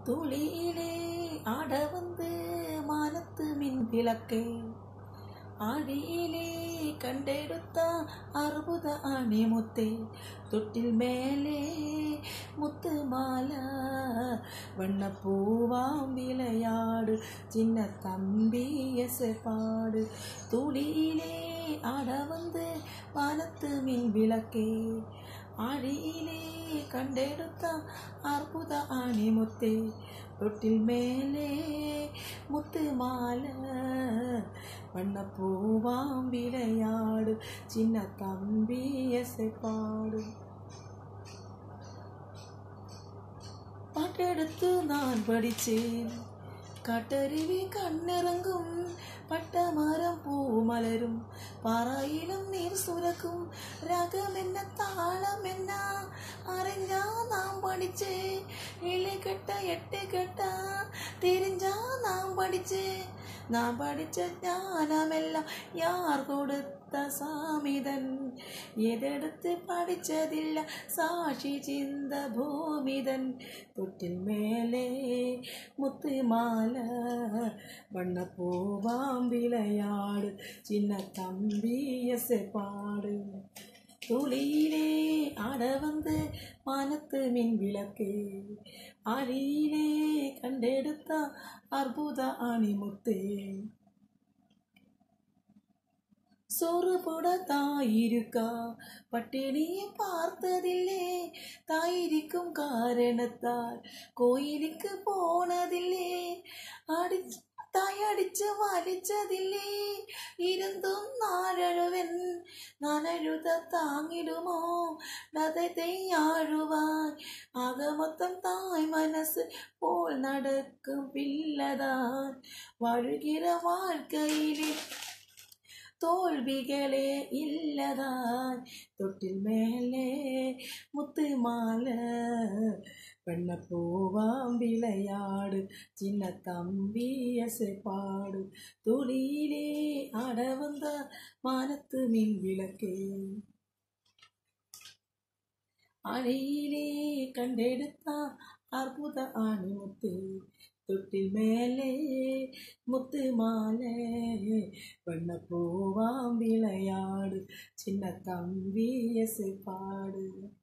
துளியிலே ஆட வந்து மானத்து மின் விளக்கே ஆடியிலே கண்டெடுத்த அற்புத அணிமுத்தே தொட்டில் மேலே முத்து மாலா வண்ணப்பூவாம் விளையாடு சின்ன தம்பி எசைப்பாடு துளியிலே ஆட வந்து வானத்து மின் விளக்கே ஆடியிலே கண்டெடுத்த அற்புத அணிமுத்தே தொட்டில் மேலே முத்து மாலை வண்ணப்பூவாம் விளையாடு சின்ன தம்பி எசைப்பாடு பாட்டெடுத்து நான் படித்தேன் காட்டருவி கண்ணிறங்கும் பட்ட மரம் பூ மலரும் பாறாயிலும் நீர் சுரக்கும் ரகம் என்ன தாளம் என்ன அறிஞ்சா நான் படிச்சேன் ஏழு கட்ட எட்டு கட்டா தெரிஞ்சா நான் படிச்சேன் நான் படிச்ச ஞானமெல்லாம் யார் கொடுத்த சாமிதன் எதெடுத்து படிச்சதில்ல சாட்சி சிந்த பூமிதன் தொட்டில் மேலே முத்து மாலை வண்ணப்பூவாம் விளையாடு சின்ன தம்பி எசைப்பாடு துளியிலே ஆட வந்து வானத்து மின் விளக்கு அடியிலே கண்டெடுத்த அற்புத அணிமுத்தே சோறு போட தாயிருக்கா பட்டினியை பார்த்ததில்லே தாயிருக்கும் காரணத்தால் கோயிலுக்கு போனதில்லே அடி தாயடிச்சு വലിച്ചതില്ലേ ഇരുന്നും നാഴഴുവൻ നാനഴുത താങ്ങിടുമോ നദത്തെ ആഴുവാൻ ആകമൊത്തം തായ് മനസ്സ് പോൽ നടക്കും പിള്ളതാൻ വഴുകിற வாழ்க்கையிலே தோல்விகளே இல்லதான் தொட்டில் மேலே முத்து மாலை வண்ணப்பூவாம் விளையாடு சின்ன தம்பி பாடு துளியிலே ஆட வந்த மானத்து மின் விளக்கே அழியிலே கண்டெடுத்தா அற்புத அணிமுத்து தொட்டில் மேலே முத்து மாலை வண்ணப்பூவாம் விளையாடு சின்ன தம்பி பாடு